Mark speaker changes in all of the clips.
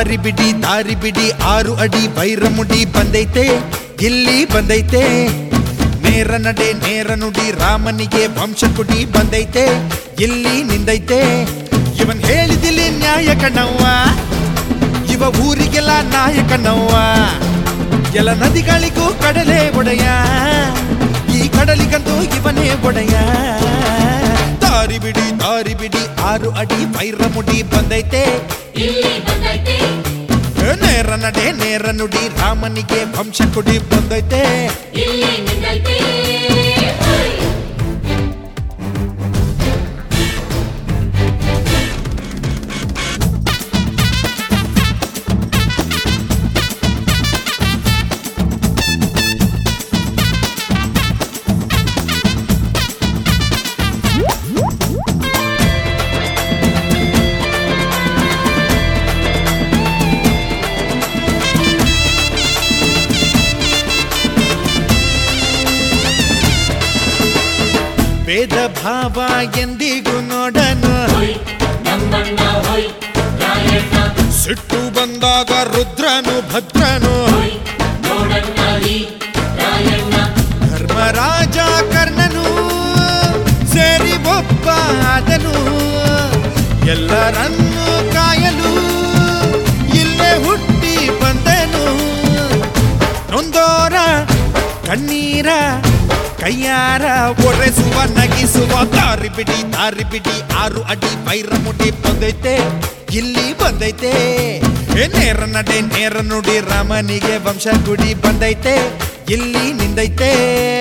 Speaker 1: ದಾರಿ ಬಿಡಿ ದಾರಿ ಬಿಡಿ ಆರು ಅಡಿ ಬೈರಮುಡಿ ಬಂದೈತೆ ಇಲ್ಲಿ ಬಂದೈತೆ ನೇರ ನಡೆ ನೇರ ನುಡಿ ರಾಮನಿಗೆ ವಂಶ ಕುಡಿ ಬಂದೈತೆ ಇಲ್ಲಿ ನಿಂದೈತೆ ಇವನ್ ಹೇಳಿದಿಲ್ಲಿ ನ್ಯಾಯ ಕಣವ್ವ ಇವ ಊರಿಗೆಲ್ಲ ನಾಯಕ ನವ್ವ ಎಲ್ಲ ನದಿಗಳಿಗೂ ಕಡಲೆ ಒಡೆಯ ಈ ಕಡಲಿಗಂತೂ ಇವನೇ ಒಡೆಯ ದಾರಿ ಬಿಡಿ ದಾರಿ ಬಿಡಿ ಆರು ಅಡಿ ಮುಡಿ ಬಂದೈತೆ
Speaker 2: ಇಲ್ಲಿ ಬಂದೈತೆ
Speaker 1: ನೇರ ನಡೆ ನೇರ ನುಡಿ ರಾಮನಿಗೆ ವಂಶ ಕುಡಿ ಬಂದೈತೆ
Speaker 2: ಇಲ್ಲಿ ನಿಂದೈತೆ
Speaker 1: ಭೇದ ಭಾವ ಎಂದಿಗೂ ನೋಡನು
Speaker 2: ಹೋಯ್ ನಮ್ಮಣ್ಣ ಹೋಯ್ ರಾಯಣ್ಣ
Speaker 1: ಸಿಟ್ಟು ಬಂದಾಗ ರುದ್ರನು ಭದ್ರನು
Speaker 2: ಹೋಯ್ ನೋಡಣ್ಣ ಈ ರಾಯಣ್ಣ
Speaker 1: ಧರ್ಮರಾಜ ಕರ್ಣನು ಸೇರಿ ಒಬ್ಬ ಆದನು ಎಲ್ಲರನ್ನು ಕಾಯಲು ಇಲ್ಲೇ ಹುಟ್ಟಿ ಬಂದನು ನೊಂದೋರ ಕಣ್ಣೀರ ಕೈಯಾರ ಒರೆಸುವ ನಗಿಸುವ ದಾರಿ ಬಿಡಿ ದಾರಿ ಬಿಡಿ ಆರು ಅಡಿ ಮುಡಿ ಬಂದೈತೆ ಇಲ್ಲಿ ಬಂದೈತೆ ಏ ನೇರ ನಡೆ ನೇರ ನುಡಿ ರಾಮನಿಗೆ ವಂಶ ಗುಡಿ ಬಂದೈತೆ ಇಲ್ಲಿ ನಿಂದೈತೆ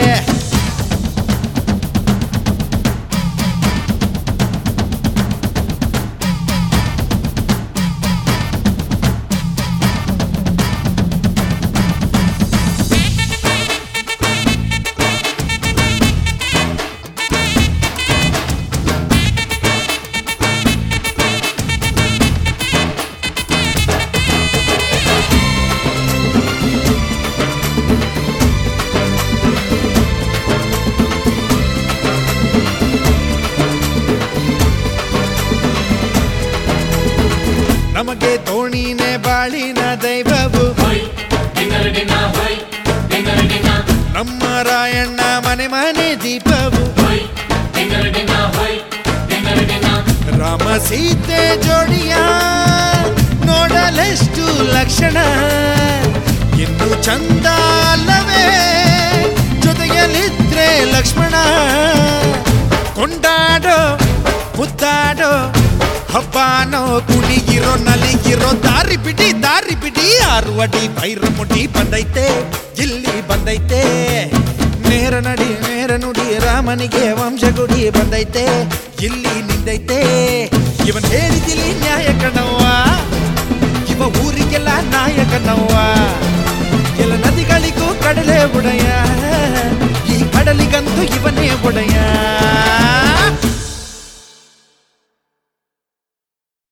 Speaker 1: ನಮಗೆ ತೋಣಿನೇ ಬಾಳಿನ ದೈವವು
Speaker 2: ಹೋಯ್ ಡಿಂಗರಡಿನ ಹೋಯ್ ಡಿಂಗರಡಿನ
Speaker 1: ನಮ್ಮ ರಾಯಣ್ಣ ಮನೆ ಮನೆ ದೀಪವು
Speaker 2: ಹೋಯ್ ಡಿಂಗರಡಿನ ಹೋಯ್ ಡಿಂಗರಡಿನ
Speaker 1: ರಾಮ ಸೀತೆ ಜೋಡಿಯ ನೋಡಲೆಷ್ಟು ಲಕ್ಷಣ ಇನ್ನು ಚಂದ ಅಲ್ಲವೇ ಜೊತೆಯಲ್ಲಿದ್ರೆ ಲಕ್ಷ್ಮಣ ಕೊಂಡಾಡೋ ಮುದ್ದಾಡೋ ಹಬ್ಬಾನೋ ಕುಣಿಗಿರೋ ನಲಿಗಿರೋ ದಾರಿ ಬಿಡಿ ದಾರಿ ಬಿಡಿ ಆರು ಅಡಿ ಮುಡಿ ಬಂದೈತೆ ಇಲ್ಲಿ ಬಂದೈತೆ ನೇರ ನಡಿ ನೇರ ನುಡಿ ರಾಮನಿಗೆ ವಂಶಗುಡಿ ಬಂದೈತೆ ಇಲ್ಲಿ ನಿಂದೈತೆ ಇವನ್ ಹೇಳಿದಿಲ್ಲಿ ನ್ಯಾಯ ಕಣವ್ವ ಇವ ಊರಿಗೆಲ್ಲ ನಾಯಕನವ್ವ ಎಲ್ಲ ನದಿಗಳಿಗೂ ಕಡಲೆ ಬುಡಯ್ಯ